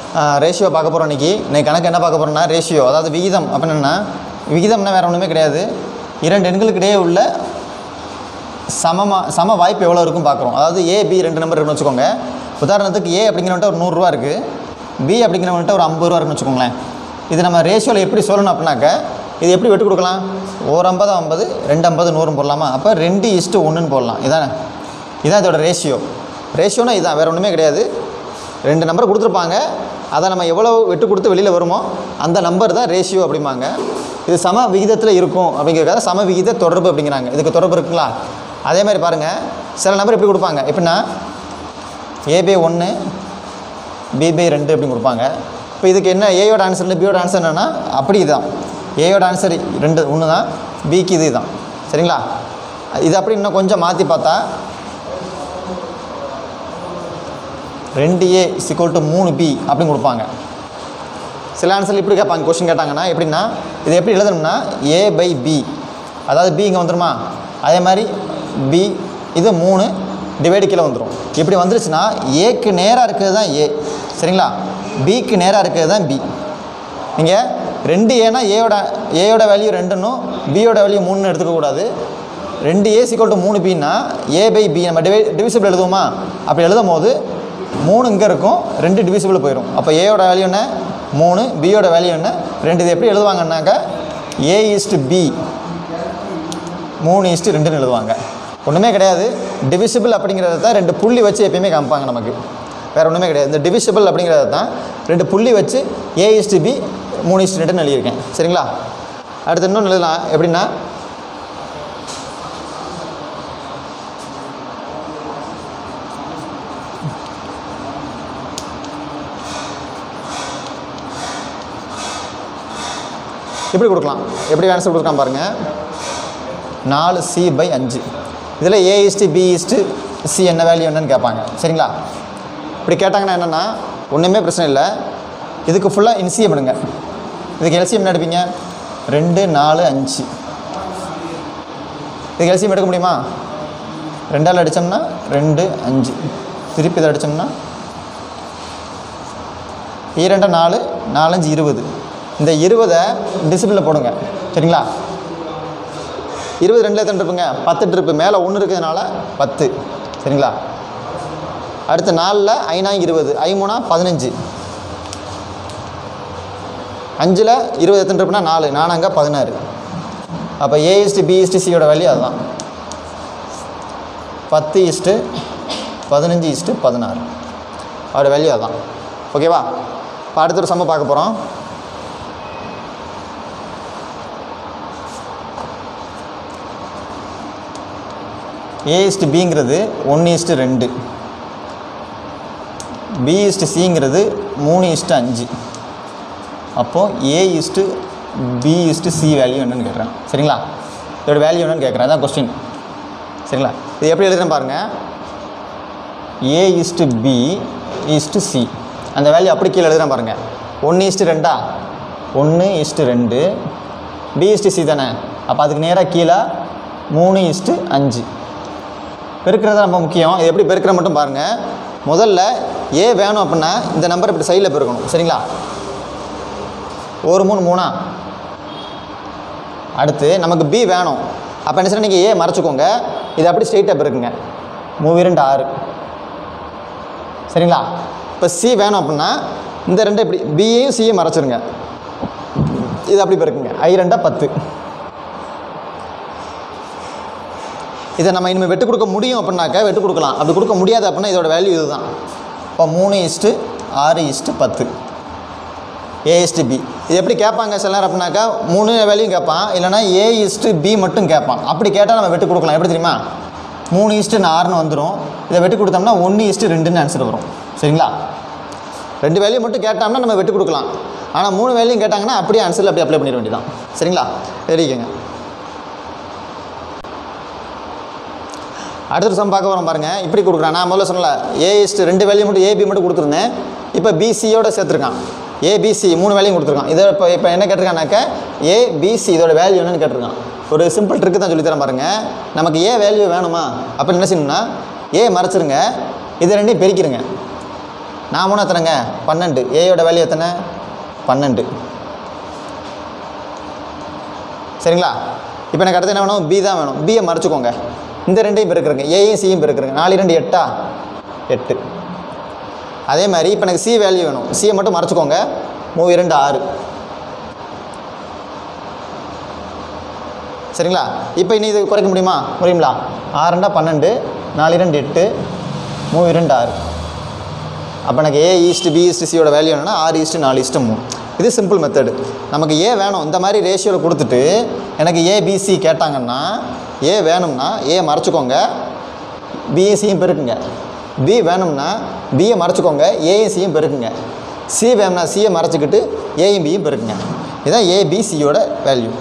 ratio பார்க்க போகிறோம் இன்றைக்கி இன்னைக்கு கணக்கு என்ன பார்க்க போகிறோம்னா ரேஷியோ அதாவது விகிதம் அப்படின்னு என்னன்னா விகிதம்னா வேறு ஒன்றுமே கிடையாது இரண்டு எண்களுக்கு இடையே உள்ள சமமாக சம வாய்ப்பு எவ்வளோ இருக்கும் பார்க்குறோம் அதாவது ஏ பி ரெண்டு நம்பர் இருக்குன்னு வச்சுக்கோங்க உதாரணத்துக்கு ஏ அப்படிங்கிறவன்ட்ட ஒரு நூறுரூவா இருக்குது பி அப்படிங்கிறவன்ட்ட ஒரு ஐம்பது ரூபா இருக்குன்னு வச்சுக்கோங்களேன் இது நம்ம ரேஷியோவில் எப்படி சொல்லணும் அப்படின்னாக்க இது எப்படி வெட்டு கொடுக்கலாம் ஒரு ஐம்பது ஐம்பது ரெண்டு ஐம்பது நூறுன்னு போடலாமா அப்போ ரெண்டு இஸ்ட்டு ஒன்றுன்னு போடலாம் இதானே இதான் இதோட ரேஷியோ ரேஷியோனா இதான் வேறு ஒன்றுமே கிடையாது ரெண்டு நம்பர் கொடுத்துருப்பாங்க அதை நம்ம எவ்வளோ வெட்டு கொடுத்து வெளியில் வருமோ அந்த நம்பர் தான் ரேஷியோ அப்படிம்பாங்க இது சம விகிதத்தில் இருக்கும் அப்படிங்கிறதுக்காக சம விகித தொடர்பு அப்படிங்கிறாங்க இதுக்கு தொடர்பு இருக்குங்களா அதே மாதிரி பாருங்கள் சில நம்பர் எப்படி கொடுப்பாங்க எப்படின்னா ஏ பை ஒன்று பி பை ரெண்டு அப்படின்னு கொடுப்பாங்க இப்போ இதுக்கு என்ன ஏயோட ஆன்சர் இல்லை பியோட ஆன்சர் என்னன்னா அப்படி இதுதான் ஏயோட ஆன்சர் ரெண்டு ஒன்று தான் பிக்கு இது தான் சரிங்களா இது அப்படி இன்னும் கொஞ்சம் மாற்றி பார்த்தா ரெண்டு ஏ சிக்கோல் டு மூணு பி அப்படின்னு கொடுப்பாங்க சில ஆன்சர் இப்படி கேட்பாங்க கொஷின் கேட்டாங்கன்னா எப்படின்னா இது எப்படி எழுதணும்னா ஏ பை பி அதாவது பி இங்கே வந்துருமா அதே மாதிரி பி இது மூணு டிவைடு கீழே வந்துடும் இப்படி வந்துருச்சுன்னா ஏக்கு நேராக இருக்கிறது தான் ஏ சரிங்களா பிக்கு நேராக இருக்கிறது தான் பி நீங்கள் ரெண்டு ஏனா ஏயோட ஏயோட வேல்யூ ரெண்டுன்னும் பியோட வேல்யூ மூணுன்னு எடுத்துக்கக்கூடாது ரெண்டு ஏ சிக்கல் டு மூணு பின்னா ஏ பை பி நம்ம டிவை டிவிசிபிள் எழுதுவோமா அப்படி எழுதும் போது மூணு இங்கே இருக்கும் ரெண்டு டிவிசிபிள் போயிடும் அப்போ ஏயோட வேல்யூ என்ன மூணு பியோட வேல்யூ என்ன ரெண்டு இது எப்படி எழுதுவாங்கன்னாக்கா ஏ இஸ்டு பி மூணு இஸ்ட்டு ரெண்டுன்னு எழுதுவாங்க ஒன்றுமே கிடையாது டிவிசிபிள் அப்படிங்கிறத தான் ரெண்டு புள்ளி வச்சு எப்பயுமே காமிப்பாங்க நமக்கு வேறு ஒன்றுமே கிடையாது இந்த டிவிசிபிள் அப்படிங்கிறத தான் ரெண்டு புள்ளி வச்சு ஏ இஸ்டு பி மூணு இஸ்ட்டு ரெண்டுன்னு எழுதியிருக்கேன் சரிங்களா அடுத்து இன்னொன்று எழுதலாம் எப்படின்னா இப்படி கொடுக்கலாம் எப்படி ஆன்சர் கொடுக்கலாம் பாருங்கள் நாலு சி பை அஞ்சு இதில் A is to B is to C என்ன வேல்யூ என்னன்னு கேட்பாங்க சரிங்களா இப்படி கேட்டாங்கன்னா என்னென்னா ஒன்றுமே பிரச்சனை இல்லை இதுக்கு ஃபுல்லாக இன்சியம் எடுங்க இதுக்கு எல்சியம் என்ன எடுப்பீங்க ரெண்டு நாலு அஞ்சு இதுக்கு எல்சியம் எடுக்க முடியுமா ரெண்டால் அடித்தோம்னா ரெண்டு அஞ்சு திருப்பி இதை அடித்தோம்னா இரண்டு நாலு நாலஞ்சு இருபது இந்த இருபதை டிசிபிளில் போடுங்க சரிங்களா இருபது ரெண்டில் எத்தனை ட்ரிப்புங்க பத்து ட்ரிப்பு மேலே ஒன்று இருக்கிறதுனால பத்து சரிங்களா அடுத்த நாலில் ஐநா இருபது ஐமூணா பதினஞ்சு அஞ்சில் இருபது எத்தனை ட்ரிப்புனா நாலு நானாங்க பதினாறு அப்போ ஏ இஸ்ட்டு பி இஸ்ட்டு சியோட வேல்யூ அதுதான் பத்து இஸ்ட்டு பதினஞ்சு இஸ்ட்டு பதினாறு அதோட வேல்யூ அதுதான் ஓகேவா இப்போ அடுத்த ஒரு சம்ம பார்க்க போகிறோம் ஏ இஸ்ட்டு பிங்கிறது ஒன்று இஸ்ட்டு ரெண்டு பி இஸ்ட்டு சிங்கிறது மூணு இஸ்ட்டு அஞ்சு அப்போது A is to B is to C value என்னன்னு கேட்குறேன் சரிங்களா இதோட வேல்யூ என்னன்னு கேட்குறேன் அதான் கொஸ்டின் சரிங்களா இது எப்படி எழுதுறேன் பாருங்கள் A is to B is to C அந்த வேல்யூ அப்படி கீழே எழுதுறேன் பாருங்கள் ஒன்று இஸ்ட்டு ரெண்டா ஒன்று இஸ்ட்டு ரெண்டு பி இஸ்ட்டு சி தானே அப்போ அதுக்கு நேராக கீழே மூணு இஸ்ட்டு அஞ்சு பெருக்கிறது ரொம்ப முக்கியம் இது எப்படி பெருக்கிற மட்டும் பாருங்கள் முதல்ல ஏ வேணும் அப்படின்னா இந்த நம்பர் இப்படி சைடில் பெருக்கணும் சரிங்களா ஒரு மூணு மூணா அடுத்து நமக்கு பி வேணும் அப்போ என்ன செய்யணும் நீங்கள் ஏ மறைச்சிக்கோங்க இது அப்படி ஸ்ட்ரெயிட்டாக பெருக்குங்க மூவி ரெண்டு ஆறு சரிங்களா இப்போ சி வேணும் அப்படின்னா இந்த ரெண்டு இப்படி பியையும் சியும் மறைச்சிருங்க இது அப்படி பெருக்குங்க ஐ ரெண்டா பத்து இதை நம்ம இனிமேல் வெட்டு கொடுக்க முடியும் அப்படின்னாக்கா வெட்டு கொடுக்கலாம் அப்படி கொடுக்க முடியாது அப்படின்னா இதோட வேல்யூ இதுதான் இப்போ மூணு இஸ்ட்டு ஆறு இஸ்ட்டு பத்து ஏ இஸ்ட்டு பி இது எப்படி கேட்பாங்க சில நேரம் அப்படின்னாக்கா மூணு வேல்யூயும் கேட்பான் இல்லைனா ஏ இஸ்ட்டு பி மட்டும் கேட்பான் அப்படி கேட்டால் நம்ம வெட்டு கொடுக்கலாம் எப்படி தெரியுமா மூணு இஸ்ட்டு ஆறுன்னு வந்துடும் இதை வெட்டு கொடுத்தோம்னா ஒன்று இஸ்ட்டு ரெண்டுன்னு ஆன்சர் வரும் சரிங்களா ரெண்டு வேல்யூ மட்டும் கேட்டோம்னா நம்ம வெட்டு கொடுக்கலாம் ஆனால் மூணு வேல்யூயும் கேட்டாங்கன்னா அப்படியே ஆன்சரில் அப்படியே அப்ளை பண்ணிட வேண்டியதான் சரிங்களா எழுதிக்கங்க அடுத்த சம் பார்க்க வரோம் பாருங்கள் இப்படி கொடுக்குறான் நான் முதல்ல சொன்னல ஏ இஸ்ட்டு ரெண்டு வேல்யூ மட்டும் ஏபி மட்டும் கொடுத்துருந்தேன் இப்போ பிசியோட சேர்த்துருக்கான் ஏபிசி மூணு வேல்யூ கொடுத்துருக்கான் இதை இப்போ இப்போ என்ன கேட்டிருக்கானாக்கா ஏபிசி இதோட வேல்யூ என்னன்னு கேட்டிருக்கான் ஒரு சிம்பிள் ட்ரிக்கு தான் சொல்லித்தரேன் பாருங்கள் நமக்கு ஏ வேல்யூ வேணுமா அப்போ என்ன செய்யணும்னா ஏ மறைச்சிருங்க இது ரெண்டையும் பெருக்கிடுங்க நான் மூணு எத்தனைங்க பன்னெண்டு ஏயோட வேல்யூ எத்தனை பன்னெண்டு சரிங்களா இப்போ எனக்கு அடுத்து என்ன வேணும் பி தான் வேணும் பியை மறைச்சிக்கோங்க இந்த ரெண்டையும் பெருக்குறங்க ஏயும் சியும் பெருக்குறங்க நாலு ரெண்டு எட்டா எட்டு அதே மாதிரி இப்போ எனக்கு சி வேல்யூ வேணும் சியை மட்டும் மறைச்சிக்கோங்க மூணு இரண்டு ஆறு சரிங்களா இப்போ இனி இது குறைக்க முடியுமா முடியுங்களா ஆறு ரெண்டா பன்னெண்டு நாலு இரண்டு எட்டு மூணு இரண்டு ஆறு அப்போ எனக்கு ஏ ஈஸ்ட் பி ஈஸ்ட் சியோட வேல்யூ என்னன்னா ஆறு ஈஸ்ட் நாலு ஈஸ்ட் மூணு இது சிம்பிள் மெத்தடு நமக்கு ஏ வேணும் இந்த மாதிரி ரேஷியோவில் கொடுத்துட்டு எனக்கு ஏபிசி கேட்டாங்கன்னா ஏ வேணும்னா ஏ மறைச்சிக்கோங்க பிஎஸ்சியும் பெருக்குங்க பி வேணும்னா பியை மறைச்சிக்கோங்க ஏயும் சியும் பெருக்குங்க சி வேணும்னா சியை மறைச்சிக்கிட்டு ஏயும் பியும் பெருக்குங்க இதுதான் ஏபிசியோட வேல்யூ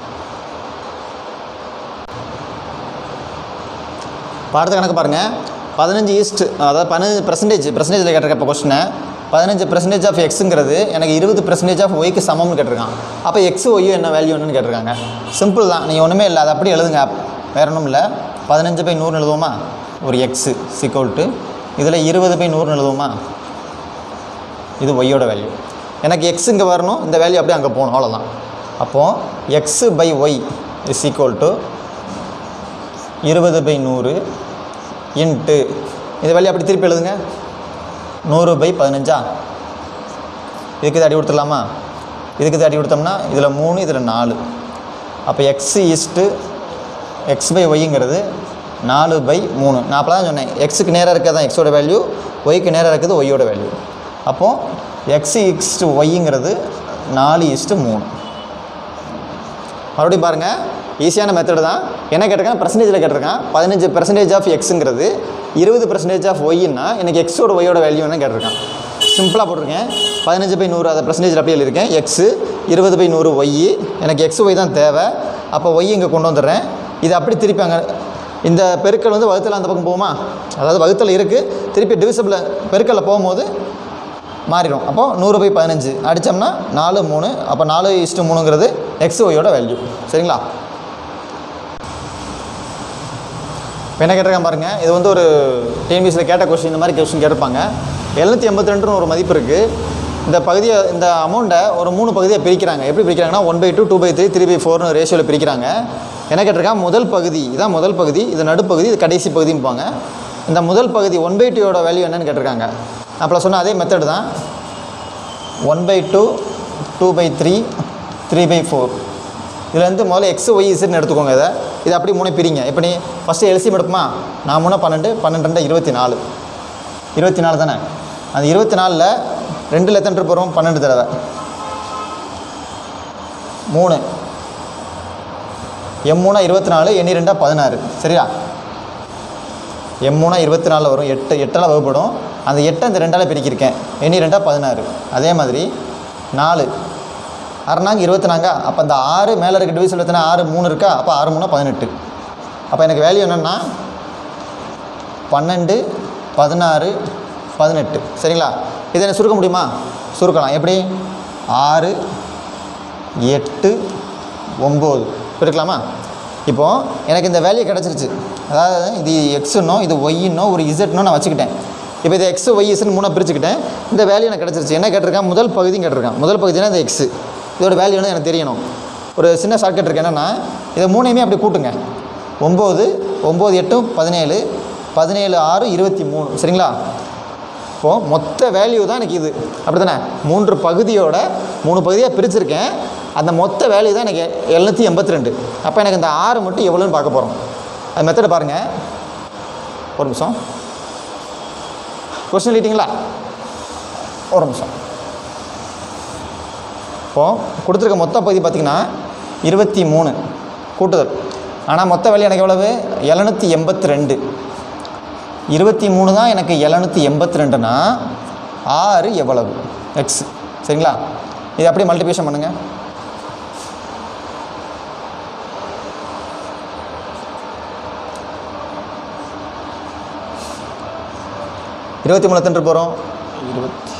இப்போ அடுத்த கணக்கு பாருங்கள் பதினஞ்சு ஈஸ்ட் அதாவது பதினஞ்சு பர்சன்டேஜ் பர்சன்டேஜில் கேட்டிருக்க இப்போ கொஸ்டினை பதினஞ்சு பர்சன்டேஜ் ஆஃப் எக்ஸுங்கிறது எனக்கு இருபது பர்சன்டேஜ் ஆஃப் ஒய்க்கு சமம்னு கேட்டிருக்கான் அப்போ எக்ஸ் ஒய்யும் என்ன வேல்யூ என்னன்னு கேட்டிருக்காங்க சிம்பிள் தான் நீங்கள் ஒன்றுமே இல்லை அதை அப்படி எழுதுங்க வேற ஒன்றும் இல்லை பதினஞ்சு பை நூறுன்னு எழுதுவோமா ஒரு எக்ஸு சிக்கோல்ட்டு இதில் இருபது பை நூறுன்னு எழுதுவோமா இது ஒய்யோட வேல்யூ எனக்கு எக்ஸ் இங்கே வரணும் இந்த வேல்யூ அப்படியே அங்கே போகணும் அவ்வளோதான் அப்போது X by Y is equal to இருபது பை நூறு இன்ட்டு இந்த வேல்யூ அப்படி திருப்பி எழுதுங்க நூறு பை பதினஞ்சா இதுக்கு இது அடி கொடுத்துடலாமா இதுக்கு இது அடி கொடுத்தோம்னா இதில் மூணு இதில் நாலு அப்போ எக்ஸ் ஈஸ்ட்டு எக்ஸ் பை ஒய்ங்கிறது நாலு பை மூணு நான் அப்போ தான் சொன்னேன் எக்ஸுக்கு நேராக இருக்கிறது தான் எக்ஸோட வேல்யூ ஒய்க்கு நேராக இருக்கிறது ஒய்யோட வேல்யூ அப்போது எக்ஸ் ஈஸ்ட்டு ஒய்ங்கிறது நாலு ஈஸ்ட்டு மூணு மறுபடியும் பாருங்கள் ஈஸியான மெத்தடு தான் என்ன கேட்டிருக்கான் பர்சன்டேஜில் கேட்டிருக்கான் பதினஞ்சு பர்சன்டேஜ் ஆஃப் எக்ஸுங்கிறது இருபது பர்சன்டேஜ் ஆஃப் ஒய்னா எனக்கு எக்ஸோட ஒய்யோட வேல்யூ என்ன கேட்டிருக்கான் சிம்பிளாக போட்டிருக்கேன் பதினஞ்சு பை நூறு அதை பர்சன்டேஜ் அப்படியே எழுதியிருக்கேன் எக்ஸு இருபது பை நூறு ஒய் எனக்கு எக்ஸ் ஒய் தான் தேவை அப்போ ஒய் இங்கே கொண்டு வந்துடுறேன் இது அப்படி திருப்பி அங்கே இந்த பெருக்கல் வந்து வகுத்தில் அந்த பக்கம் போகுமா அதாவது வகுத்தில் இருக்குது திருப்பி டிவிசபிள் பெருக்கல்ல போகும்போது மாறிடும் அப்போது நூறு பை பதினஞ்சு அடித்தோம்னா நாலு மூணு அப்போ நாலு இஸ்ட்டு மூணுங்கிறது எக்ஸ் ஒய்யோட வேல்யூ சரிங்களா இப்போ என்ன கேட்டிருக்கேன் பாருங்கள் இது வந்து ஒரு டிஎன்பிசியில் கேட்ட கொஸ்டின் இந்த மாதிரி கொஸ்டின் கேட்டிருப்பாங்க எழுநூற்றி எண்பத்தி ரெண்டுன்னு ஒரு மதிப்பு இருக்குது இந்த பகுதியை இந்த அமௌண்ட்டை ஒரு மூணு பகுதியை பிரிக்கிறாங்க எப்படி பிரிக்கிறாங்கன்னா one by two two by three three by ஃபோர்னு ரேஷியோவில் பிரிக்கிறாங்க என்ன கேட்டிருக்கான் முதல் பகுதி இதான் முதல் பகுதி இது நடுப்பகுதி இது கடைசி பகுதிம்பாங்க இந்த முதல் பகுதி ஒன் பை டூயோட வேல்யூ என்னன்னு கேட்டிருக்காங்க அப்போ சொன்ன அதே மெத்தடு தான் one by two two by three three by four இதில் வந்து முதல்ல எக்ஸ் ஒய் இசட்னு எடுத்துக்கோங்க இதை இது அப்படி மூணு பிரிங்க இப்போ நீ ஃபஸ்ட்டு எல்சியம் எடுக்குமா நான் மூணு பன்னெண்டு பன்னெண்டு ரெண்டு இருபத்தி நாலு இருபத்தி நாலு தானே அந்த இருபத்தி நாலில் ரெண்டில் எத்தனை ட்ரிப் வரும் பன்னெண்டு தடவை மூணு எம் மூணா இருபத்தி நாலு எண்ணி ரெண்டா பதினாறு சரியா எம் மூணா இருபத்தி நாலில் வரும் எட்டு எட்டால் வகுப்படும் அந்த எட்டை இந்த ரெண்டால் பிரிக்கிருக்கேன் எண்ணி ரெண்டா பதினாறு அதே மாதிரி நாலு அரைநாங்க இருபத்தி நாங்கா அப்போ அந்த ஆறு மேலே இருக்க டிவிஷன் எத்தனை ஆறு மூணு இருக்கா அப்போ ஆறு மூணா பதினெட்டு அப்போ எனக்கு வேல்யூ என்னென்னா பன்னெண்டு பதினாறு பதினெட்டு சரிங்களா இதை என்ன சுருக்க முடியுமா சுருக்கலாம் எப்படி ஆறு எட்டு ஒம்பது இருக்கலாமா இப்போது எனக்கு இந்த வேல்யூ கிடச்சிருச்சு அதாவது இது எக்ஸுன்னோ இது ஒய்ன்னோ ஒரு இசட்னோ நான் வச்சுக்கிட்டேன் இப்போ இது எக்ஸ் ஒய் இசன் மூணாக பிரிச்சுக்கிட்டேன் இந்த வேல்யூ எனக்கு கிடச்சிருச்சு என்ன கேட்டிருக்கான் முதல் பகுதியும் கேட்டிருக்கான் முதல் பகுதினா இந்த எக்ஸு இதோட வேல்யூ வந்து எனக்கு தெரியணும் ஒரு சின்ன ஷார்ட்கட் இருக்கு என்னென்னா இதை மூணையுமே அப்படி கூட்டுங்க ஒம்பது ஒம்பது எட்டு பதினேழு பதினேழு ஆறு இருபத்தி மூணு சரிங்களா இப்போது மொத்த வேல்யூ தான் எனக்கு இது அப்படி தானே மூன்று பகுதியோட மூணு பகுதியாக பிரிச்சிருக்கேன் அந்த மொத்த வேல்யூ தான் எனக்கு எழுநூற்றி எண்பத்தி ரெண்டு அப்போ எனக்கு இந்த ஆறு மட்டும் எவ்வளோன்னு பார்க்க போகிறோம் அது மெத்தடை பாருங்கள் ஒரு நிமிஷம் கொஸ்டின் எழுதிட்டீங்களா ஒரு நிமிஷம் இப்போது கொடுத்துருக்க மொத்த பகுதி பார்த்திங்கன்னா இருபத்தி மூணு கூட்டுதல் ஆனால் மொத்த வேல்யூ எனக்கு எவ்வளவு எழுநூற்றி எண்பத்தி ரெண்டு இருபத்தி மூணு தான் எனக்கு எழுநூற்றி எண்பத்தி ரெண்டுனா ஆறு எவ்வளவு எக்ஸ் சரிங்களா இது அப்படியே மல்டிபிகேஷன் பண்ணுங்கள் இருபத்தி மூணு எத்தனை போகிறோம் இருபத்தி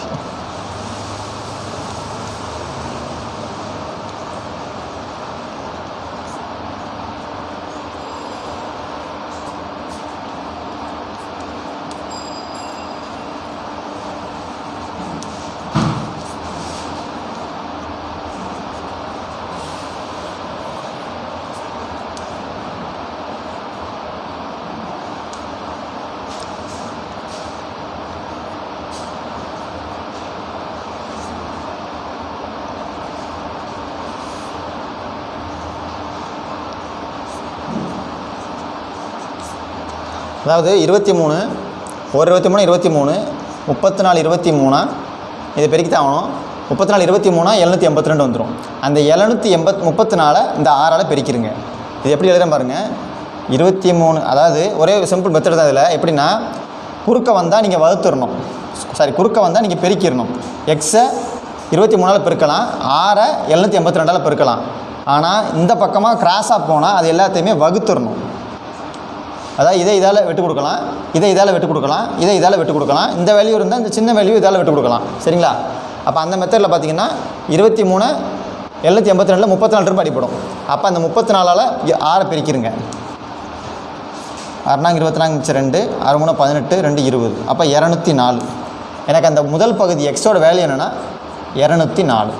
அதாவது இருபத்தி மூணு ஒரு இருபத்தி மூணு இருபத்தி மூணு முப்பத்தி நாலு இருபத்தி மூணா இது பெருக்கி தான் ஆகணும் முப்பத்தி நாலு இருபத்தி மூணா எழுநூற்றி எண்பத்தி ரெண்டு வந்துடும் அந்த எழுநூற்றி எண்பத் முப்பத்தி நாலை இந்த ஆறால் பெருக்கிருங்க இது எப்படி எழுதுறேன் பாருங்கள் இருபத்தி மூணு அதாவது ஒரே சிம்பிள் மெத்தட் தான் இதில் எப்படின்னா குறுக்க வந்தால் நீங்கள் வகுத்துடணும் சாரி குறுக்க வந்தால் நீங்கள் பெருக்கிடணும் எக்ஸை இருபத்தி மூணால் பெருக்கலாம் ஆறை எழுநூற்றி எண்பத்தி ரெண்டால் பெருக்கலாம் ஆனால் இந்த பக்கமாக கிராஸாக போனால் அது எல்லாத்தையுமே வகுத்துடணும் அதாவது இதை இதால் விட்டு கொடுக்கலாம் இதை இதால் விட்டு கொடுக்கலாம் இதை இதால் விட்டு கொடுக்கலாம் இந்த வேல்யூ இருந்தால் இந்த சின்ன வேல்யூ இதால் விட்டு கொடுக்கலாம் சரிங்களா அப்போ அந்த மெத்தடில் பார்த்தீங்கன்னா இருபத்தி மூணு எழுநூற்றி எண்பத்தி ரெண்டில் முப்பத்தி நாலு ரூபாய் அடிப்படும் அப்போ அந்த முப்பத்தி நாலால் ஆறை பிரிக்கிறங்க அறுநாங்க இருபத்தி நான்கு மிச்சம் ரெண்டு ஆறு மூணு பதினெட்டு ரெண்டு இருபது அப்போ இரநூத்தி நாலு எனக்கு அந்த முதல் பகுதி எக்ஸோட வேல்யூ என்னென்னா இரநூத்தி நாலு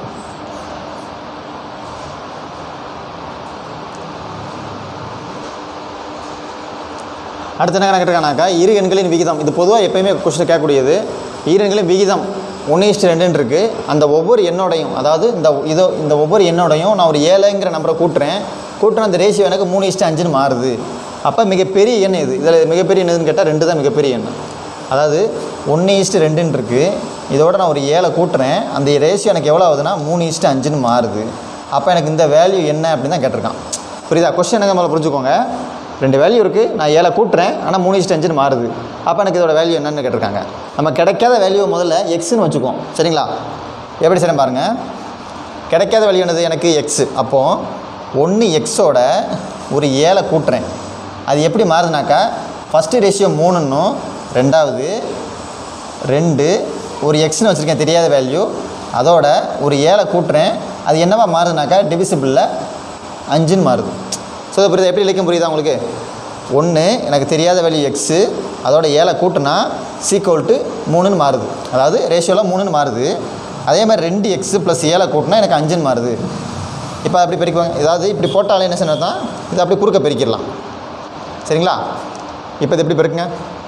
அடுத்து என்ன கணக்கிட்டாக்கா இரு எண்களின் விகிதம் இது பொதுவாக எப்பயுமே கொஸ்டின் கேட்கக்கூடியது இரு எண்களின் விகிதம் ஒன்று இஸ்ட் ரெண்டுன்னு இருக்குது அந்த ஒவ்வொரு எண்ணோடையும் அதாவது இந்த இதோ இந்த ஒவ்வொரு எண்ணோடையும் நான் ஒரு ஏழைங்கிற நம்பரை கூட்டுறேன் கூட்டுற அந்த ரேஷியோ எனக்கு மூணு இஸ்ட் அஞ்சுன்னு மாறுது அப்போ மிகப்பெரிய எண் இது இதில் மிகப்பெரிய எண்ணுன்னு கேட்டால் ரெண்டு தான் மிகப்பெரிய எண் அதாவது ஒன்று இஸ்ட்டு ரெண்டுன்னு இருக்குது இதோட நான் ஒரு ஏழை கூட்டுறேன் அந்த ரேஷியோ எனக்கு எவ்வளோ ஆகுதுன்னா மூணு இஸ்ட்டு அஞ்சுன்னு மாறுது அப்போ எனக்கு இந்த வேல்யூ என்ன அப்படின்னு தான் கேட்டிருக்கான் புரியுதா கொஸ்டின் எனக்கு முதல்ல புரிஞ்சுக்கோங்க ரெண்டு வேல்யூ இருக்குது நான் ஏழை கூட்டுறேன் ஆனால் மூணு இஸ்ட் அஞ்சுன்னு மாறுது அப்போ எனக்கு இதோட வேல்யூ என்னன்னு கேட்டிருக்காங்க நம்ம கிடைக்காத வேல்யூ முதல்ல எக்ஸ்னு வச்சுக்குவோம் சரிங்களா எப்படி சரி பாருங்கள் கிடைக்காத வேல்யூ என்னது எனக்கு எக்ஸு அப்போது ஒன்று எக்ஸோட ஒரு ஏழை கூட்டுறேன் அது எப்படி மாறுதுனாக்கா ஃபஸ்ட்டு ரேஷியோ மூணுன்னும் ரெண்டாவது ரெண்டு ஒரு எக்ஸ்னு வச்சுருக்கேன் தெரியாத வேல்யூ அதோட ஒரு ஏழை கூட்டுறேன் அது என்னவா மாறுதுனாக்கா டிவிசிபிளில் அஞ்சுன்னு மாறுது ஸோ இது புரியுது எப்படி இலக்கியம் புரியுதா உங்களுக்கு ஒன்று எனக்கு தெரியாத வேல்யூ எக்ஸு அதோட ஏழை கூட்டுனா சீக்வல் டு மூணுன்னு மாறுது அதாவது ரேஷியோவில் மூணுன்னு மாறுது அதே மாதிரி ரெண்டு எக்ஸு ப்ளஸ் ஏழை கூட்டினா எனக்கு அஞ்சுன்னு மாறுது இப்போ அப்படி பெருக்குவாங்க ஏதாவது இப்படி போட்டாலே என்ன சொன்னால் தான் இதை அப்படி குறுக்க பெருக்கிடலாம் சரிங்களா இப்போ இது எப்படி பெருக்குங்க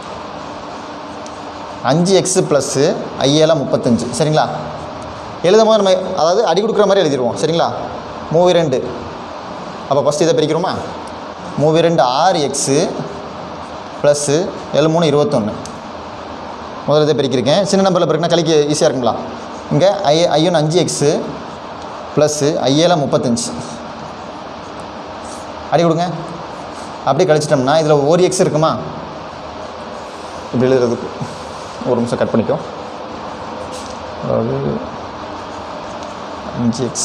அஞ்சு எக்ஸு ப்ளஸ்ஸு ஐஏலாம் முப்பத்தஞ்சு சரிங்களா எழுதும் போது நம்ம அதாவது அடி கொடுக்குற மாதிரி எழுதிடுவோம் சரிங்களா மூவி ரெண்டு அப்போ ஃபஸ்ட் இதை பிரிக்கிறோமா மூவி ரெண்டு ஆறு எக்ஸு ப்ளஸ்ஸு ஏழு மூணு இருபத்தொன்று முதல்ல இதை பிரிக்கிருக்கேன் சின்ன நம்பரில் பிறகுனா கழிக்க ஈஸியாக இருக்குங்களா இங்கே ஐ ஐயொன்று அஞ்சு எக்ஸு ப்ளஸ்ஸு ஐஏலாம் முப்பத்தஞ்சு அடி கொடுங்க அப்படி கழிச்சிட்டோம்னா இதில் ஒரு எக்ஸ் இருக்குமா இப்படி எழுதுறதுக்கு ஒரு நிமிஷம் கட் பண்ணிக்கோ அதாவது அஞ்சு எக்ஸ்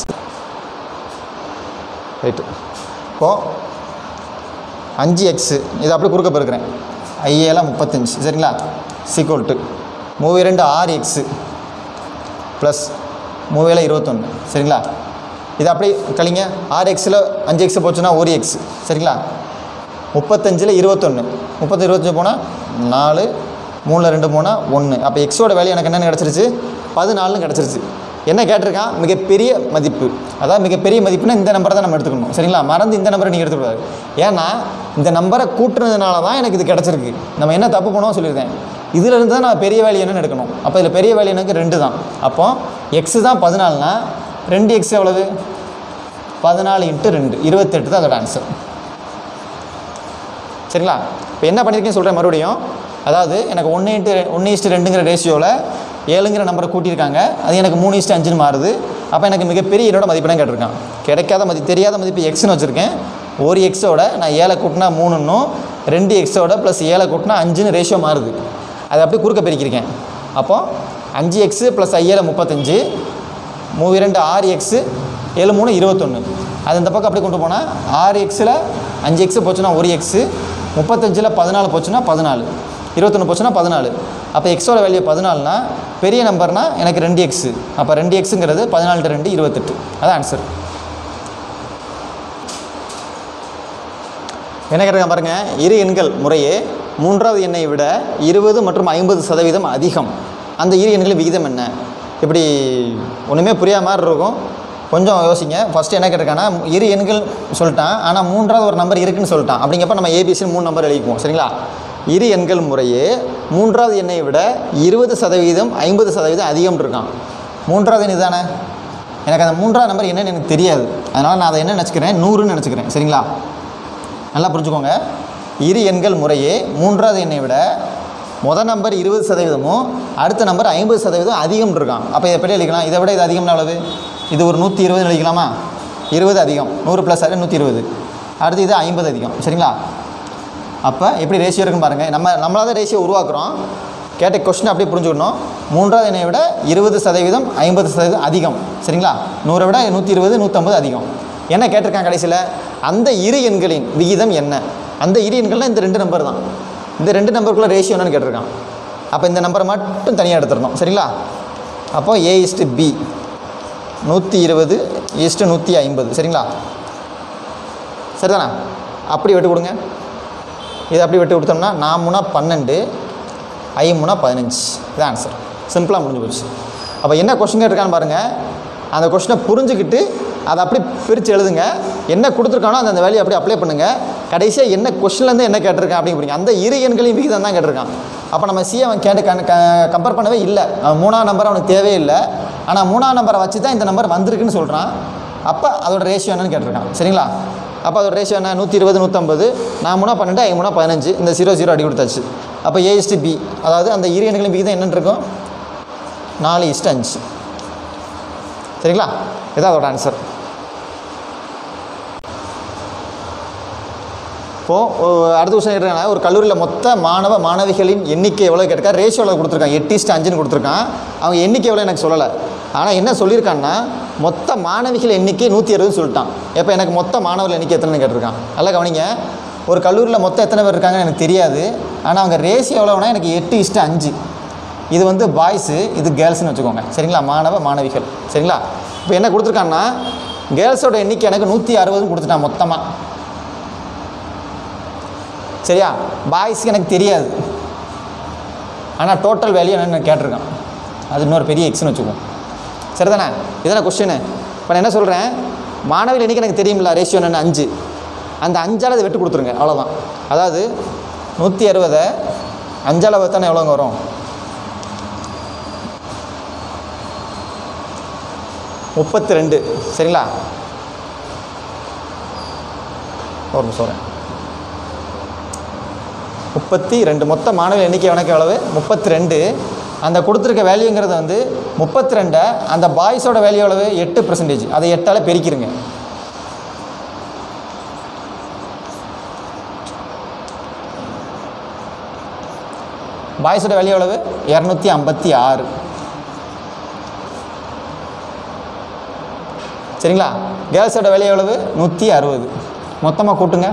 ரைட்டு இப்போது அஞ்சு எக்ஸு இதை அப்படியே குறுக்க பெருக்கிறேன் ஐஏலாம் முப்பத்தஞ்சு சரிங்களா சீக்வல் டு மூவி ரெண்டு ஆறு எக்ஸு ப்ளஸ் மூவியில் இருபத்தொன்று சரிங்களா இது அப்படியே கழிங்க ஆறு எக்ஸில் அஞ்சு எக்ஸ் போச்சுன்னா ஒரு எக்ஸ் சரிங்களா முப்பத்தஞ்சில் இருபத்தொன்று முப்பத்தி இருபத்தஞ்சு போனால் நாலு மூணில் ரெண்டு போனால் ஒன்று அப்போ எக்ஸோட வேல்யூ எனக்கு என்னென்னு கிடச்சிருச்சு பதினாலுன்னு கிடச்சிருச்சு என்ன கேட்டிருக்கான் மிகப்பெரிய மதிப்பு அதாவது மிகப்பெரிய மதிப்புனா இந்த நம்பரை தான் நம்ம எடுத்துக்கணும் சரிங்களா மறந்து இந்த நம்பரை நீங்கள் எடுத்துக்கூடாது ஏன்னா இந்த நம்பரை கூட்டுறதுனால தான் எனக்கு இது கிடச்சிருக்கு நம்ம என்ன தப்பு பண்ணுவோம் சொல்லியிருந்தேன் இதில் இருந்து தான் நான் பெரிய வேல்யூ என்னன்னு எடுக்கணும் அப்போ இதில் பெரிய வேல்யூ எனக்கு ரெண்டு தான் அப்போ எக்ஸு தான் பதினாலுனா ரெண்டு எக்ஸ் எவ்வளவு பதினாலு இன்ட்டு ரெண்டு இருபத்தெட்டு தான் அதோட ஆன்சர் சரிங்களா இப்போ என்ன பண்ணியிருக்கேன்னு சொல்கிறேன் மறுபடியும் அதாவது எனக்கு ஒன்று இன்ட்டு ஒன்று இஸ்ட்டு ரெண்டுங்கிற ரேஷியோவில் ஏழுங்கிற நம்பரை கூட்டியிருக்காங்க அது எனக்கு மூணு இஸ்ட்டு அஞ்சுன்னு மாறுது அப்போ எனக்கு மிகப்பெரிய என்னோட மதிப்பெண்ணை கேட்டிருக்கான் கிடைக்காத மதி தெரியாத மதிப்பு எக்ஸ்னு வச்சுருக்கேன் ஒரு எக்ஸோட நான் ஏழை கூட்டினா மூணுன்னும் ரெண்டு எக்ஸோட ப்ளஸ் ஏழை கூட்டினா அஞ்சுன்னு ரேஷியோ மாறுது அதை அப்படியே குறுக்க பெருக்கியிருக்கேன் அப்போ அஞ்சு எக்ஸு ப்ளஸ் ஐஏல முப்பத்தஞ்சு மூவி ரெண்டு ஆறு எக்ஸு ஏழு மூணு இருபத்தொன்று அது இந்த பக்கம் அப்படியே கொண்டு போனால் ஆறு எக்ஸில் அஞ்சு எக்ஸு போச்சுன்னா ஒரு எக்ஸு முப்பத்தஞ்சில் பதினாலு போச்சுன்னா பதினாலு இருபத்தொன்று போச்சுன்னா பதினாலு அப்போ எக்ஸோட வேல்யூ பதினாலுனா பெரிய நம்பர்னா எனக்கு ரெண்டு எக்ஸு அப்போ ரெண்டு எக்ஸுங்கிறது பதினாலு to ரெண்டு இருபத்தெட்டு அதான் ஆன்சர் என்ன கேட்டிருக்காங்க பாருங்கள் இரு எண்கள் முறையே மூன்றாவது எண்ணை விட இருபது மற்றும் ஐம்பது சதவீதம் அதிகம் அந்த இரு எண்களின் விகிதம் என்ன இப்படி ஒன்றுமே புரியாத மாதிரி இருக்கும் கொஞ்சம் யோசிங்க ஃபஸ்ட்டு என்ன கேட்டிருக்காங்கன்னா இரு எண்கள் சொல்லிட்டான் ஆனால் மூன்றாவது ஒரு நம்பர் இருக்குன்னு சொல்லிட்டான் அப்படிங்கப்ப நம்ம ஏபிசி மூணு நம்பர் எழுதிக்குவோம் சரிங்களா இரு எண்கள் முறையே மூன்றாவது எண்ணை விட இருபது சதவீதம் ஐம்பது சதவீதம் அதிகம் இருக்கான் மூன்றாவது எண் இதுதானே எனக்கு அந்த மூன்றாவது நம்பர் என்னன்னு எனக்கு தெரியாது அதனால் நான் அதை என்ன நினச்சிக்கிறேன் நூறுன்னு நினச்சிக்கிறேன் சரிங்களா நல்லா புரிஞ்சுக்கோங்க இரு எண்கள் முறையே மூன்றாவது எண்ணை விட முதல் நம்பர் இருபது சதவீதமும் அடுத்த நம்பர் ஐம்பது சதவீதம் அதிகம் இருக்கான் அப்போ இதை எப்படி எழுதிக்கலாம் இதை விட இது அதிகம்னா எவ்வளவு இது ஒரு நூற்றி இருபது எழுதிக்கலாமா இருபது அதிகம் நூறு ப்ளஸ் ஆறு நூற்றி இருபது அடுத்து இது ஐம்பது அதிகம் சரிங்களா அப்போ எப்படி ரேஷியோ இருக்குன்னு பாருங்கள் நம்ம நம்மளாக தான் ரேஷியோ உருவாக்குறோம் கேட்ட கொஸ்டின் அப்படியே புரிஞ்சுக்கணும் மூன்றாவது எண்ணெயை விட இருபது சதவீதம் ஐம்பது சதவீதம் அதிகம் சரிங்களா நூறை விட நூற்றி இருபது நூற்றம்பது அதிகம் என்ன கேட்டிருக்காங்க கடைசியில் அந்த இரு எண்களின் விகிதம் என்ன அந்த இரு எண்கள்லாம் இந்த ரெண்டு நம்பர் தான் இந்த ரெண்டு நம்பருக்குள்ள ரேஷியோ என்னன்னு கேட்டிருக்கான் அப்போ இந்த நம்பரை மட்டும் தனியாக எடுத்துடணும் சரிங்களா அப்போ ஏ இஸ்டு பி நூற்றி இருபது இஸ்ட்டு நூற்றி ஐம்பது சரிங்களா சரிதானா அப்படி வெட்டு கொடுங்க இது அப்படி வெட்டி கொடுத்தோம்னா நான் முனா பன்னெண்டு ஐ முனா பதினஞ்சு இதான் ஆன்சர் சிம்பிளாக முடிஞ்சு போச்சு அப்போ என்ன கொஸ்டின் கேட்டிருக்கான்னு பாருங்கள் அந்த கொஸ்டினை புரிஞ்சுக்கிட்டு அதை அப்படி பிரித்து எழுதுங்க என்ன கொடுத்துருக்கானோ அந்த அந்த வேலையை அப்படியே அப்ளை பண்ணுங்கள் கடைசியாக என்ன கொஸ்டின்லேருந்து என்ன கேட்டிருக்கான் அப்படிங்கிறீங்க அந்த இரு எண்களையும் விகிதம் தான் கேட்டிருக்கான் அப்போ நம்ம சி அவன் கேட்டு கம்பேர் பண்ணவே இல்லை அவன் மூணாம் நம்பர் அவனுக்கு தேவையே இல்லை ஆனால் மூணாம் நம்பரை வச்சு தான் இந்த நம்பர் வந்திருக்குன்னு சொல்கிறான் அப்போ அதோட ரேஷியோ என்னன்னு கேட்டிருக்கான் சரிங்களா அப்போ அதோட ரேஷியோ என்ன நூற்றி இருபது நூற்றம்பது நான் மூணா பன்னெண்டு ஐ மூணா பதினஞ்சு இந்த ஜீரோ ஜீரோ அடி கொடுத்தாச்சு அப்போ ஏ இஸ்டு பி அதாவது அந்த இரு எண்களின் விகிதம் என்னன்னு இருக்கும் நாலு இஸ்டு அஞ்சு சரிங்களா இதான் அதோட ஆன்சர் இப்போது அடுத்த கொஸ்டின் கேட்டிருக்காங்க ஒரு கல்லூரியில் மொத்த மாணவ மாணவிகளின் எண்ணிக்கை எவ்வளோ கேட்டிருக்கா ரேஷியோ எவ்வளோ கொடுத்துருக்கான் எட்டு இஸ்ட்டு அஞ்சுன்னு கொடுத்துருக்கான் அவங்க எண்ணிக்கை எவ்வளோ எனக்கு சொல்லலை ஆனால் என்ன சொல்லியிருக்கான்னா மொத்த மாணவிகள் எண்ணிக்கை நூற்றி அறுபதுன்னு சொல்லிட்டான் எப்போ எனக்கு மொத்த மாணவர்கள் எண்ணிக்கை எத்தனைன்னு கேட்டிருக்கான் நல்லா கவனிங்க ஒரு கல்லூரியில் மொத்தம் எத்தனை பேர் இருக்காங்கன்னு எனக்கு தெரியாது ஆனால் அவங்க ரேஷியோ எவ்வளோனா எனக்கு எட்டு இஸ்ட்டு அஞ்சு இது வந்து பாய்ஸு இது கேர்ள்ஸ்னு வச்சுக்கோங்க சரிங்களா மாணவ மாணவிகள் சரிங்களா இப்போ என்ன கொடுத்துருக்கான்னா கேர்ள்ஸோட எண்ணிக்கை எனக்கு நூற்றி அறுபதுன்னு கொடுத்துட்டான் மொத்தமாக சரியா பாய்ஸ்க்கு எனக்கு தெரியாது ஆனால் டோட்டல் வேல்யூ என்னென்னு கேட்டிருக்கான் அது இன்னொரு பெரிய எக்ஸ்னு வச்சுக்குவோம் சரிதானே இதானே கொஸ்டின் இப்போ நான் என்ன சொல்கிறேன் மாணவிகள் எண்ணிக்கை எனக்கு தெரியுமில்ல ரேஷியோ என்னென்னு அஞ்சு அந்த அஞ்சால் அதை வெட்டு கொடுத்துருங்க அவ்வளோதான் அதாவது நூற்றி அறுபதை அஞ்சால் வகுத்தானே எவ்வளோங்க வரும் முப்பத்தி ரெண்டு சரிங்களா ஒரு நிமிஷம் வரேன் முப்பத்தி ரெண்டு மொத்த மாணவர் எண்ணிக்கை வணக்கம் எவ்வளவு முப்பத்தி ரெண்டு அந்த கொடுத்துருக்க வேல்யூங்கிறது வந்து முப்பத்தி ரெண்டை அந்த பாய்ஸோட வேல்யூ எவ்வளவு எட்டு பர்சன்டேஜ் அதை எட்டால் பெருக்கிருங்க பாய்ஸோட வேல்யூ எவ்வளவு இரநூத்தி ஐம்பத்தி ஆறு சரிங்களா கேர்ள்ஸோட வேல்யூ எவ்வளவு நூற்றி அறுபது மொத்தமாக கூட்டுங்க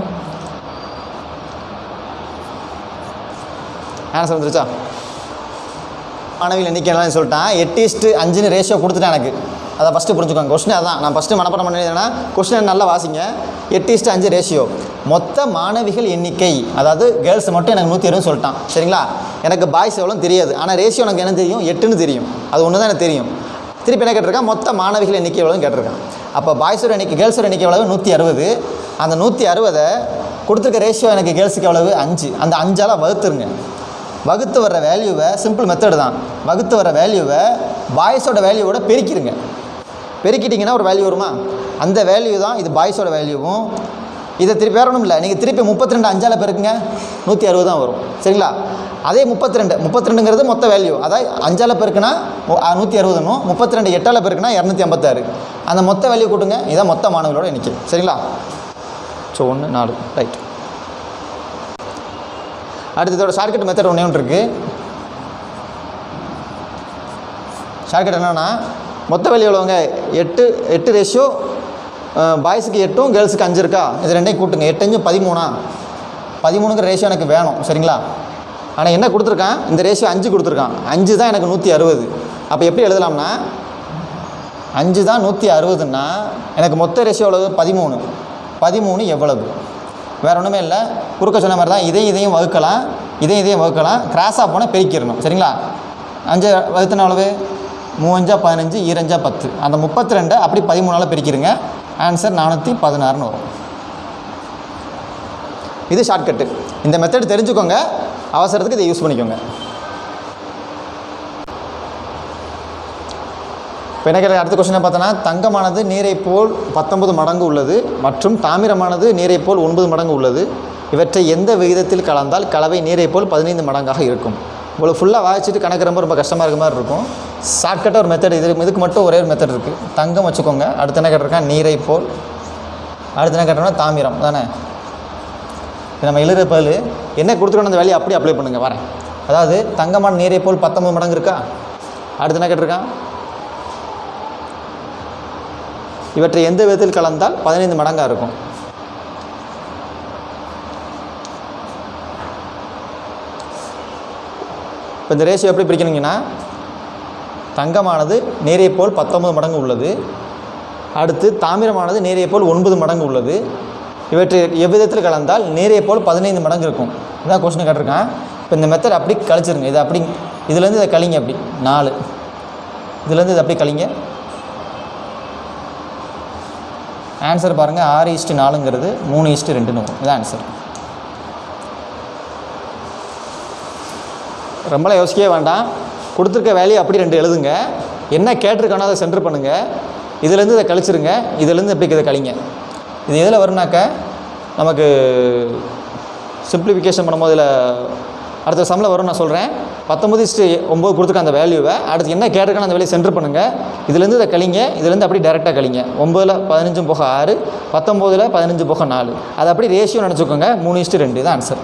ஆன்சர் வந்துருச்சா மாணவிகள் எண்ணிக்கை என்னன்னு சொல்லிட்டான் எட்டு இஸ்ட்டு அஞ்சுன்னு ரேஷியோ கொடுத்துட்டேன் எனக்கு அதை ஃபஸ்ட்டு புரிஞ்சுக்கோங்க கொஸ்டின் அதான் நான் ஃபஸ்ட்டு மனப்பாடம் பண்ணிடுறேன்னா கொஸ்டின் நல்லா வாசிங்க எட்டு இஸ்ட்டு அஞ்சு ரேஷியோ மொத்த மாணவிகள் எண்ணிக்கை அதாவது கேர்ள்ஸ் மட்டும் எனக்கு நூற்றி இருபது சொல்லிட்டான் சரிங்களா எனக்கு பாய்ஸ் எவ்வளோ தெரியாது ஆனால் ரேஷியோ எனக்கு என்ன தெரியும் எட்டுன்னு தெரியும் அது ஒன்று தான் எனக்கு தெரியும் திருப்பி என்ன கேட்டிருக்கான் மொத்த மாணவிகள் எண்ணிக்கை எவ்வளோன்னு கேட்டிருக்கான் அப்போ பாய்ஸோட எண்ணிக்கை கேர்ள்ஸோட எண்ணிக்கை எவ்வளவு நூற்றி அறுபது அந்த நூற்றி அறுபதை கொடுத்துருக்க ரேஷியோ எனக்கு கேர்ள்ஸுக்கு எவ்வளவு அஞ்சு அந்த அஞ்சால் வகுத்துருங்க வகுத்து வர வேல்யூவை சிம்பிள் மெத்தடு தான் வகுத்து வர வேல்யூவை பாய்ஸோட வேல்யூவோட பெருக்கிடுங்க பெருக்கிட்டிங்கன்னா ஒரு வேல்யூ வருமா அந்த வேல்யூ தான் இது பாய்ஸோட வேல்யூவும் இதை திருப்பி வேற ஒன்றும் இல்லை நீங்கள் திருப்பி முப்பத்தி ரெண்டு அஞ்சால் பெருக்குங்க நூற்றி அறுபது தான் வரும் சரிங்களா அதே முப்பத்தி ரெண்டு முப்பத்தி ரெண்டுங்கிறது மொத்த வேல்யூ அதாவது அஞ்சால் பெருக்குனா நூற்றி அறுபதுனும் முப்பத்தி ரெண்டு எட்டால் பெருக்குனா இரநூத்தி ஐம்பத்தாறு அந்த மொத்த வேல்யூ கூட்டுங்க இதான் மொத்த மாணவர்களோட எண்ணிக்கை சரிங்களா ஸோ ஒன்று நாலு ரைட் அடுத்து இதோட ஷார்ட்கட் மெத்தட் ஒன்றே ஒன்று இருக்குது ஷார்ட்கட் என்னென்னா மொத்த வேல்யூ எவ்வளோங்க எட்டு எட்டு ரேஷியோ பாய்ஸுக்கு எட்டும் கேர்ள்ஸுக்கு அஞ்சு இருக்கா இது ரெண்டையும் கூட்டுங்க எட்டு அஞ்சு பதிமூணா பதிமூணுங்கிற ரேஷியோ எனக்கு வேணும் சரிங்களா ஆனால் என்ன கொடுத்துருக்கான் இந்த ரேஷியோ அஞ்சு கொடுத்துருக்கான் அஞ்சு தான் எனக்கு நூற்றி அறுபது அப்போ எப்படி எழுதலாம்னா அஞ்சு தான் நூற்றி அறுபதுன்னா எனக்கு மொத்த ரேஷியோ எவ்வளவு பதிமூணு பதிமூணு எவ்வளவு வேறு ஒன்றுமே இல்லை குறுக்க சொன்ன மாதிரி தான் இதையும் இதையும் வகுக்கலாம் இதையும் இதையும் வகுக்கலாம் கிராஸாக போனால் பெருக்கிடணும் சரிங்களா அஞ்சு வகுத்துன எவ்வளவு மூவஞ்சா பதினஞ்சு ஈரஞ்சா பத்து அந்த முப்பத்தி ரெண்டை அப்படி பதிமூணால் பெருக்கிடுங்க ஆன்சர் நானூற்றி பதினாறுன்னு வரும் இது ஷார்ட்கட்டு இந்த மெத்தட் தெரிஞ்சுக்கோங்க அவசரத்துக்கு இதை யூஸ் பண்ணிக்கோங்க இப்போ என்ன கேட்குற அடுத்த கொஸ்டினை பார்த்தோன்னா தங்கமானது நீரைப் போல் பத்தொன்பது மடங்கு உள்ளது மற்றும் தாமிரமானது நீரைப் போல் ஒன்பது மடங்கு உள்ளது இவற்றை எந்த விகிதத்தில் கலந்தால் கலவை நீரை போல் பதினைந்து மடங்காக இருக்கும் இவ்வளோ ஃபுல்லாக வாய்ச்சிட்டு கணக்கு ரொம்ப ரொம்ப கஷ்டமாக இருக்க மாதிரி இருக்கும் ஷார்ட்கட்டாக ஒரு மெத்தட் இது இதுக்கு மட்டும் ஒரே ஒரு மெத்தட் இருக்குது தங்கம் வச்சுக்கோங்க அடுத்து என்ன கேட்டிருக்கான் நீரை போல் அடுத்து என்ன கேட்டோம்னா தாமிரம் தானே இது நம்ம எழுதுற பதில் என்ன கொடுத்துருக்கணும் அந்த வேலையை அப்படியே அப்ளை பண்ணுங்கள் வரேன் அதாவது தங்கமான நீரை போல் பத்தொம்பது மடங்கு இருக்கா அடுத்து என்ன கேட்டிருக்கான் இவற்றை எந்த விதத்தில் கலந்தால் பதினைந்து மடங்காக இருக்கும் இப்போ இந்த ரேஷியோ எப்படி பிரிக்கணுங்கன்னா தங்கமானது நீரை போல் பத்தொன்பது மடங்கு உள்ளது அடுத்து தாமிரமானது நீரை போல் ஒன்பது மடங்கு உள்ளது இவற்றை எவ்விதத்தில் கலந்தால் நீரை போல் பதினைந்து மடங்கு இருக்கும் இதான் கொஸ்டின் கேட்டிருக்கான் இப்போ இந்த மெத்தட் அப்படி கழிச்சிருங்க இது அப்படி இதுலேருந்து இதை கழிங்க அப்படி நாலு இதுலேருந்து இதை அப்படி கழிங்க ஆன்சர் பாருங்கள் ஆறு இஸ்ட்டு நாலுங்கிறது மூணு இஸ்ட்டு ரெண்டுன்னு வரும் இதான் ஆன்சர் ரொம்பலாம் யோசிக்கவே வேண்டாம் கொடுத்துருக்க வேலையை அப்படி ரெண்டு எழுதுங்க என்ன கேட்டிருக்கானோ அதை சென்டர் பண்ணுங்கள் இதுலேருந்து இதை கழிச்சிருங்க இதுலேருந்து எப்படி இதை கழிங்க இது எதில் வரும்னாக்க நமக்கு சிம்பிளிஃபிகேஷன் பண்ணும்போது இதில் அடுத்த சம்மில் வரும் நான் சொல்கிறேன் பத்தொம்பது இஸ்ட்டு ஒம்பது கொடுத்துருக்க அந்த வேல்யூவை அடுத்து என்ன கேட்டிருக்கானோ அந்த வேலையை சென்டர் பண்ணுங்கள் இதுலேருந்து இதை கழிங்க இதுலேருந்து அப்படி டேரெக்டாக கழிங்க ஒம்பதில் பதினஞ்சும் போக ஆறு பத்தொம்போதில் பதினஞ்சு போக நாலு அது அப்படி ரேஷியோ நினச்சிக்கோங்க மூணு இஸ்ட்டு ரெண்டு தான் ஆன்சர்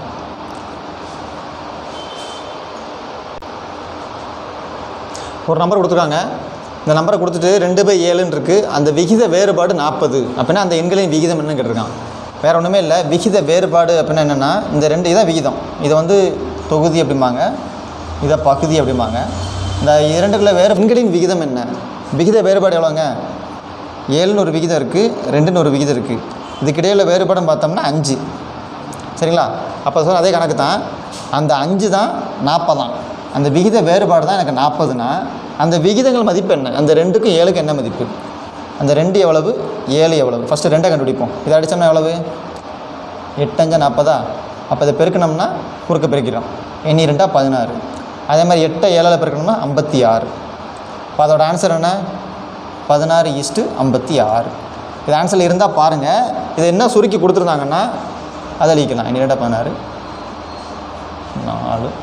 ஒரு நம்பர் கொடுத்துருக்காங்க இந்த நம்பரை கொடுத்துட்டு ரெண்டு பை ஏழுன்னு இருக்குது அந்த விகித வேறுபாடு நாற்பது அப்படின்னா அந்த எண்களின் விகிதம் என்னன்னு கேட்டிருக்கான் வேறு ஒன்றுமே இல்லை விகித வேறுபாடு அப்படின்னா என்னென்னா இந்த ரெண்டு இதான் விகிதம் இதை வந்து தொகுதி அப்படிம்பாங்க இதை பகுதி அப்படிம்பாங்க இந்த இரண்டுக்குள்ள வேறு எண்களின் விகிதம் என்ன விகித வேறுபாடு எவ்வளோங்க ஏழுன்னு ஒரு விகிதம் இருக்குது ரெண்டுன்னு ஒரு விகிதம் இருக்குது இதுக்கிடையில் வேறுபாடுன்னு பார்த்தோம்னா அஞ்சு சரிங்களா அப்போ சொல்ல அதே கணக்கு தான் அந்த அஞ்சு தான் நாற்பதாம் அந்த விகித வேறுபாடு தான் எனக்கு நாற்பதுனா அந்த விகிதங்கள் மதிப்பு என்ன அந்த ரெண்டுக்கும் ஏழுக்கு என்ன மதிப்பு அந்த ரெண்டு எவ்வளவு ஏழு எவ்வளவு ஃபஸ்ட்டு ரெண்டை கண்டுபிடிப்போம் இதை அடித்தோம்னா எவ்வளவு எட்டஞ்சா நாற்பதா அப்போ இதை பெருக்கணும்னா குறுக்க பெருக்கிறோம் எண்ணி ரெண்டா பதினாறு அதே மாதிரி எட்டை ஏழில் பெருக்கணும்னா ஐம்பத்தி ஆறு இப்போ அதோட ஆன்சர் என்ன பதினாறு ஈஸ்ட்டு ஐம்பத்தி ஆறு இது ஆன்சரில் இருந்தால் பாருங்கள் இதை என்ன சுருக்கி கொடுத்துருந்தாங்கன்னா அதை அழிக்கலாம் எண்ணி ரெண்டா பதினாறு நாலு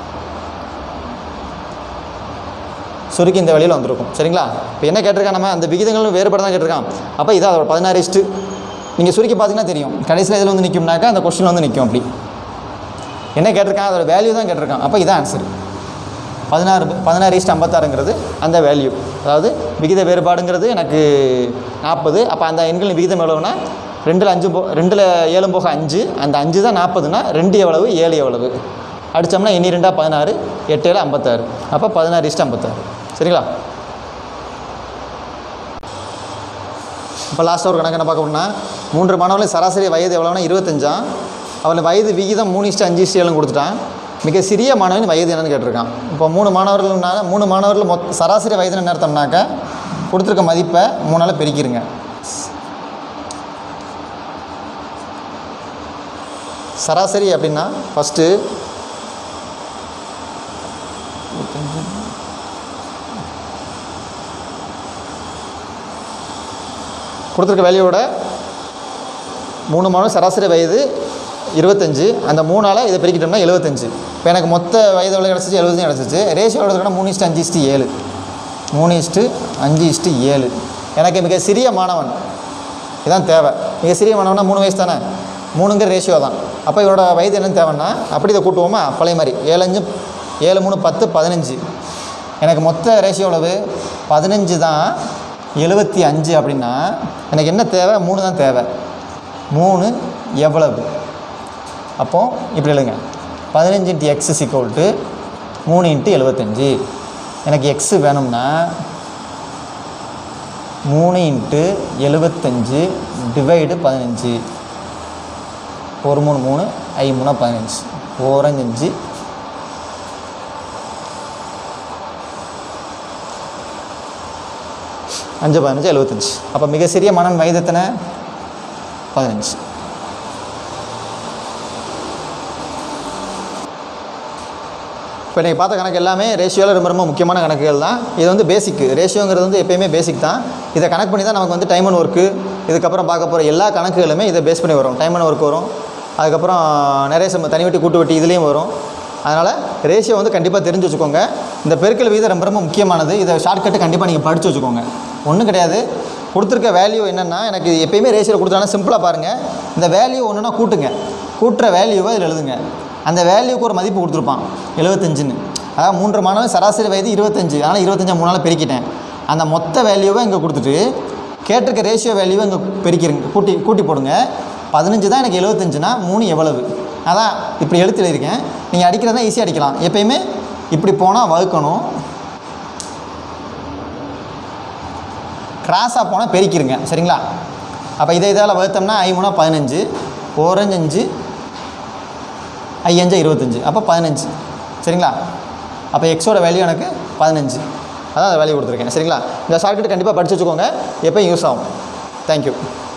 சுருக்கி இந்த வழியில் வந்திருக்கும் சரிங்களா இப்போ என்ன கேட்டிருக்கான் நம்ம அந்த விகிதங்களும் வேறுபாடு தான் கேட்டிருக்கான் அப்போ இதான் அதோட பதினாறு இஸ்ட்டு நீங்கள் சுருக்கி பார்த்தீங்கன்னா தெரியும் கடைசியில் இதில் வந்து நிற்கும்னாக்கா அந்த கொஸ்டின் வந்து நிற்கும் அப்படி என்ன கேட்டிருக்கான் அதோட வேல்யூ தான் கேட்டிருக்கான் அப்போ இதான் ஆன்சர் பதினாறு பதினாறு ஈஸ்ட் ஐம்பத்தாறுங்கிறது அந்த வேல்யூ அதாவது விகித வேறுபாடுங்கிறது எனக்கு நாற்பது அப்போ அந்த எண்களின் விகிதம் எவ்வளவுனா ரெண்டில் அஞ்சு போ ரெண்டில் ஏழும் போக அஞ்சு அந்த அஞ்சு தான் நாற்பதுனா ரெண்டு எவ்வளவு ஏழு எவ்வளவு அடித்தோம்னா எண்ணி ரெண்டா பதினாறு எட்டு ஏழு ஐம்பத்தாறு அப்போ பதினாறு இஸ்ட் ஐம்பத்தாறு சரிங்களா இப்போ லாஸ்ட்டாக ஒரு கணக்கு என்ன பார்க்க போனால் மூன்று மாணவர்களின் சராசரி வயது எவ்வளோனா இருபத்தஞ்சாம் அவள் வயது விகிதம் மூணு இஸ்ட்டு அஞ்சு இஸ்ட்டு ஏழுன்னு கொடுத்துட்டான் மிக சிறிய மாணவன் வயது என்னன்னு கேட்டிருக்கான் இப்போ மூணு மாணவர்கள்னா மூணு மாணவர்கள் மொத் சராசரி வயதுன்னு என்ன அர்த்தம்னாக்கா கொடுத்துருக்க மதிப்பை மூணால் பெருக்கிருங்க சராசரி அப்படின்னா ஃபஸ்ட்டு கொடுத்துருக்க வேல்யூவோட மூணு மாதம் சராசரி வயது இருபத்தஞ்சு அந்த மூணால் இதை பெருக்கிட்டோம்னா எழுபத்தஞ்சு இப்போ எனக்கு மொத்த வயது எவ்வளோ கிடச்சிச்சு எழுபத்தஞ்சு கிடச்சிச்சு ரேஷியோ எடுத்துக்கிட்டா மூணு இஸ்ட்டு அஞ்சு இஸ்ட்டு ஏழு மூணு இஸ்ட்டு அஞ்சு இஸ்ட்டு ஏழு எனக்கு மிக சிறிய மாணவன் இதான் தேவை மிக சிறிய மாணவனா மூணு வயசு தானே மூணுங்கிற ரேஷியோ தான் அப்போ இவரோட வயது என்னன்னு தேவைன்னா அப்படி இதை கூட்டுவோமா பழைய மாதிரி ஏழு அஞ்சு ஏழு மூணு பத்து பதினஞ்சு எனக்கு மொத்த ரேஷியோ எவ்வளவு பதினஞ்சு தான் எழுபத்தி அஞ்சு அப்படின்னா எனக்கு என்ன தேவை மூணு தான் தேவை மூணு எவ்வளவு அப்போது இப்படி எழுதுங்க பதினஞ்சு இன்ட்டு எக்ஸ் சிக்கோல் டு மூணு இன்ட்டு எழுபத்தஞ்சி எனக்கு எக்ஸு வேணும்னா மூணு இன்ட்டு எழுபத்தஞ்சு டிவைடு பதினஞ்சு ஒரு மூணு மூணு ஐ மூணா பதினஞ்சு ஓரஞ்சு அஞ்சு பதினஞ்சு எழுபத்தஞ்சு அப்போ மிக சிறிய மனன் வயது எத்தனை பதினஞ்சு இப்போ நீங்கள் பார்த்த கணக்கு எல்லாமே ரேஷியோவில் ரொம்ப ரொம்ப முக்கியமான கணக்குகள் தான் இது வந்து பேசிக் ரேஷியோங்கிறது வந்து எப்பயுமே பேசிக் தான் இதை கனெக்ட் பண்ணி தான் நமக்கு வந்து டைம் அண்ட் ஒர்க்கு இதுக்கப்புறம் பார்க்க போகிற எல்லா கணக்குகளுமே இதை பேஸ் பண்ணி வரும் டைம் அண்ட் ஒர்க் வரும் அதுக்கப்புறம் நிறைய சம் தனி வெட்டி கூட்டு வெட்டி இதுலேயும் வரும் அதனால் ரேஷியோ வந்து கண்டிப்பாக தெரிஞ்சு வச்சுக்கோங்க இந்த பெருக்கல் விகிதம் ரொம்ப ரொம்ப முக்கியமானது இதை ஷார்ட்கட்டு கண்டிப்பாக நீங்கள் படித்து வச்சுக்கோங்க ஒன்றும் கிடையாது கொடுத்துருக்க வேல்யூ என்னென்னா எனக்கு எப்பயுமே ரேஷியோவில் கொடுத்தாலும் சிம்பிளாக பாருங்கள் இந்த வேல்யூ ஒன்றுனா கூட்டுங்க கூட்டுற வேல்யூவை இதில் எழுதுங்க அந்த வேல்யூக்கு ஒரு மதிப்பு கொடுத்துருப்பான் எழுபத்தஞ்சுன்னு அதாவது மூன்று மாணவன் சராசரி வயது இருபத்தஞ்சு ஆனால் இருபத்தஞ்சா மூணு நாள் பெருக்கிட்டேன் அந்த மொத்த வேல்யூவை இங்கே கொடுத்துட்டு கேட்டிருக்க ரேஷியோ வேல்யூவை இங்கே பெருக்கிருங்க கூட்டி கூட்டி போடுங்க பதினஞ்சு தான் எனக்கு எழுபத்தஞ்சுனா மூணு எவ்வளவு அதான் இப்படி எழுத்து எழுதியிருக்கேன் நீங்கள் அடிக்கிறதா ஈஸியாக அடிக்கலாம் எப்பயுமே இப்படி போனால் வகுக்கணும் கிராஸாக போனால் பெருக்கிருங்க சரிங்களா அப்போ இதை இதால் வகுத்தோம்னா ஐ மூணா பதினஞ்சு ஓரஞ்சு அஞ்சு ஐயஞ்சா இருபத்தஞ்சு அப்போ பதினஞ்சு சரிங்களா அப்போ எக்ஸோட வேல்யூ எனக்கு பதினஞ்சு அதான் அந்த வேல்யூ கொடுத்துருக்கேன் சரிங்களா இந்த ஷார்ட்கட் கண்டிப்பாக படிச்சு வச்சுக்கோங்க எப்போ யூஸ் ஆகும் தேங்க்யூ